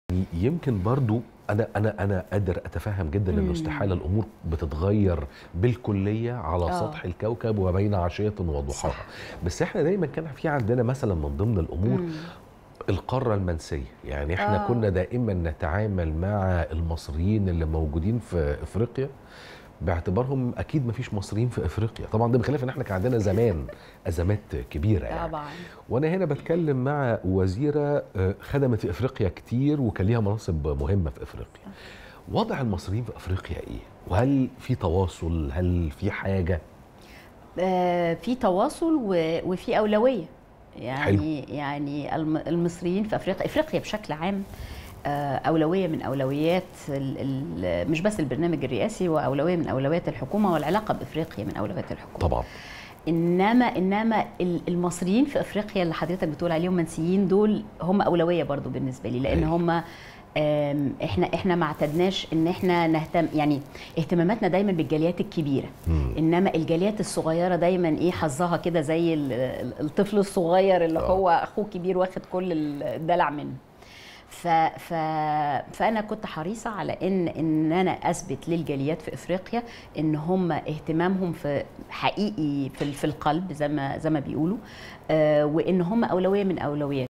يمكن برضو انا انا انا قادر اتفهم جدا انه مم. استحاله الامور بتتغير بالكليه على آه. سطح الكوكب وبين عشيه وضحاها صح. بس احنا دايما كان في عندنا مثلا من ضمن الامور مم. القاره المنسيه يعني احنا آه. آه. كنا دائما نتعامل مع المصريين اللي موجودين في افريقيا باعتبارهم اكيد ما فيش مصريين في افريقيا طبعا ده بخلاف ان احنا كان عندنا زمان ازمات كبيره يعني طبعا وانا هنا بتكلم مع وزيره آه، خدمت في افريقيا كتير وكان ليها مناصب مهمه في افريقيا وضع المصريين في افريقيا ايه وهل في تواصل هل في حاجه آه، في تواصل و- وفي اولويه يعني حلو. يعني الم- المصريين في افريقيا افريقيا بشكل عام آه، اولويه من اولويات ال- ال- مش بس البرنامج الرئاسي واولويه من اولويات الحكومه والعلاقه bافريقيا من اولويات الحكومه طبعا انما انما ال- المصريين في افريقيا اللي حضرتك بتقول عليهم منسيين دول هم اولويه برضو بالنسبه لي لان أيوة. هم آم، احنا احنا ما اعتدناش ان احنا نهتم يعني اهتماماتنا دايما بالجاليات الكبيره مم. انما الجاليات الصغيره دايما ايه حظها كده زي ال- ال- الطفل الصغير اللي آه. هو اخوه كبير واخد كل الدلع منه ف... ف... فانا كنت حريصه على ان ان انا اثبت للجاليات في افريقيا ان هم اهتمامهم في حقيقي في, ال- في القلب زي ما زي ما بيقولوا آه وان هم اولويه من اولويات